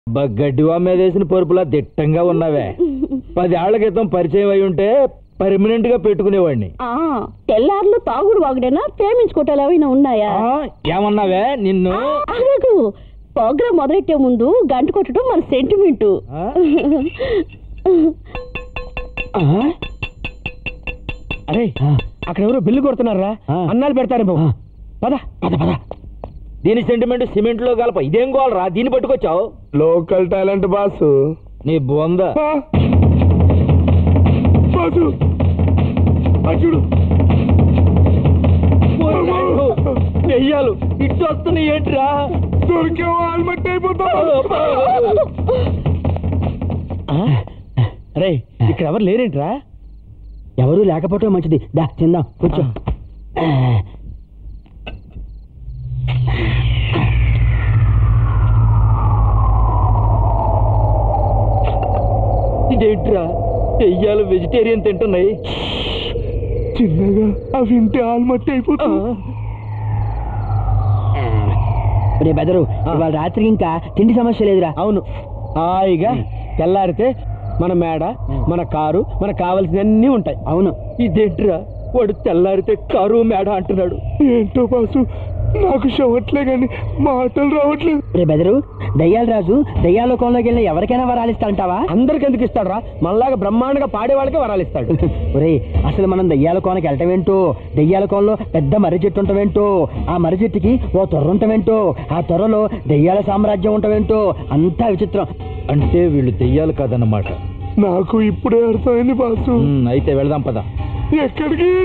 గడ్డివా మీద వేసిన పరుపులా దిట్టంగా ఉన్నావే పదేళ్ల క్రితం పరిచయం అయి ఉంటే పర్మనెంట్ గా పెట్టుకునేవాడిని ఆ తెల్లార్లు తాగుడు వాగుడేనా ప్రేమించుకోవటాలు ఏమైనా ఉన్నాయా ఆ, ఏమన్నావే నిన్ను అగదు ప్రోగ్రామ్ మొదలెట్టే ముందు గంట కొట్టడం మన సెంటిమెంట్ ఆ? అరే అక్కడ ఎవరో బిల్లు కొడుతున్నారా ఆ. అన్నాలు పెడతారు బాబు పద పద పద దీని సెంటిమెంట్ సిమెంట్ లో కలప ఇదేం గోలరా దీన్ని పట్టుకొచ్చావు లోకల్ టాలెంట్ బాసు నీ బొంద బాసు చూడు చెయ్యాలు ఇటు వస్తున్నాయి ఏంట్రా దొరికే ఆల్మట్ అయిపోతావు అరే ఇక్కడ ఎవరు లేరేంట్రా ఎవరు లేకపోవటం మంచిది దా తిందాం కూర్చో ఇదేంట్రా చెయ్యాలు వెజిటేరియన్ తింటున్నాయి చిన్నగా అవి ఇంటే ఆల్మట్ అయిపోతావు రే బెదరు ఇవాళ రాత్రికి ఇంకా తిండి సమస్య లేదురా అవును హాయిగా తెల్లారితే మన మేడ మన కారు మనకు కావలసినవన్నీ ఉంటాయి అవును ఇదేంట్రా వాడు తెల్లారితే కరువు మేడ అంటున్నాడు ఏంటో బాసు నాకు షవట్లే కానీ మాటలు రావట్లేదు రే బెదరు దయ్యాల రాజు దయ్యాల లోకంలోకి వెళ్ళిన ఎవరికైనా వరాలు ఇస్తాంటావా అందరికి ఎందుకు ఇస్తాడురా మనలాగా బ్రహ్మాండంగా పాడే వాళ్ళకే వరాలు ఇస్తాడు ఒరేయ్ అసలు మనం దయ్యాల కోనకి వెళ్ళటం ఏంటో దయ్యాల కోనలో పెద్ద మర్రి చెట్టు ఉండటమేంటో ఆ మర్రి చెట్టుకి ఓ తొర్ర ఉండటమేంటో ఆ తొర్రలో దయ్యాల సామ్రాజ్యం ఉండటమేంటో అంతా విచిత్రం అంటే వీళ్ళు దెయ్యాలు కాదన్నమాట నాకు ఇప్పుడే అర్థమైంది బాసు ఉమ్, అయితే వెళదాం పద ఎక్కడికి